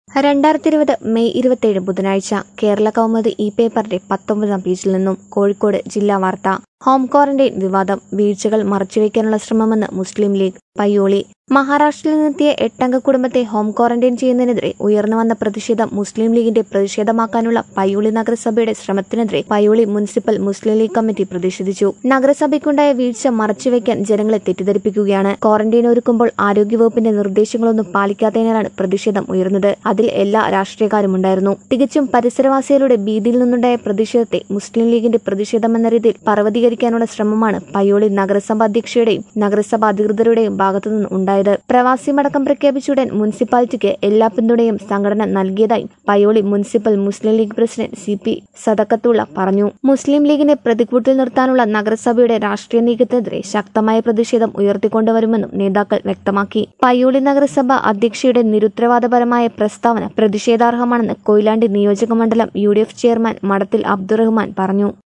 രണ്ടായിരത്തി ഇരുപത് മെയ് ഇരുപത്തിയേഴ് ബുധനാഴ്ച കേരള കൗമുദി ഇ പേപ്പറിന്റെ പത്തൊമ്പതാം പേജിൽ നിന്നും കോഴിക്കോട് ജില്ലാ വാർത്ത ഹോം ക്വാറന്റൈൻ വിവാദം വീഴ്ചകൾ മറച്ചുവെക്കാനുള്ള ശ്രമമെന്ന് മുസ്ലിം ലീഗ് പയ്യോളി മഹാരാഷ്ട്രയിൽ നിന്നെത്തിയ എട്ടംഗ കുടുംബത്തെ ഹോം ക്വാറന്റൈൻ ചെയ്യുന്നതിനെതിരെ ഉയർന്നു വന്ന പ്രതിഷേധം മുസ്ലിം ലീഗിന്റെ പ്രതിഷേധമാക്കാനുള്ള പയ്യോളി നഗരസഭയുടെ ശ്രമത്തിനെതിരെ പയ്യോളി മുനിസിപ്പൽ മുസ്ലിം ലീഗ് കമ്മിറ്റി പ്രതിഷേധിച്ചു നഗരസഭയ്ക്കുണ്ടായ വീഴ്ച മറച്ചുവെക്കാൻ ജനങ്ങളെ തെറ്റിദ്ധരിപ്പിക്കുകയാണ് ക്വാറന്റൈൻ ഒരുക്കുമ്പോൾ ആരോഗ്യവകുപ്പിന്റെ നിർദ്ദേശങ്ങളൊന്നും പാലിക്കാത്തതിനാലാണ് പ്രതിഷേധം ഉയർന്നത് അതിൽ എല്ലാ രാഷ്ട്രീയക്കാരും ഉണ്ടായിരുന്നു തികച്ചും പരിസരവാസികളുടെ ഭീതിയിൽ നിന്നുണ്ടായ പ്രതിഷേധത്തെ മുസ്ലിം ലീഗിന്റെ പ്രതിഷേധമെന്ന രീതിയിൽ പർവ്വതീകരിക്കാനുള്ള ശ്രമമാണ് പയ്യോളി നഗരസഭ അധ്യക്ഷയുടെയും നഗരസഭ അധികൃതരുടെയും ഭാഗത്തുനിന്ന് ഉണ്ടായത് പ്രവാസി മടക്കം പ്രഖ്യാപിച്ചുടൻ മുനിസിപ്പാലിറ്റിക്ക് എല്ലാ പിന്തുണയും സംഘടന നൽകിയതായി Payyoli municipal Muslim League president C P Sadakkathulla പറഞ്ഞു മുസ്ലിം ലീഗിനെ പ്രതിക്കൂട്ടിൽ നിർത്താനുള്ള നഗരസഭയുടെ രാഷ്ട്രീയ നീക്കത്തിനെതിരെ ശക്തമായ പ്രതിഷേധം ഉയർത്തിക്കൊണ്ടുവരുമെന്നും നേതാക്കൾ വ്യക്തമാക്കി പയ്യോളി നഗരസഭ അധ്യക്ഷയുടെ നിരുത്തരവാദപരമായ പ്രസ്താവന പ്രതിഷേധാർഹമാണെന്ന് കൊയിലാണ്ടി നിയോജക മണ്ഡലം യു ചെയർമാൻ മടത്തിൽ അബ്ദുറഹ്മാൻ പറഞ്ഞു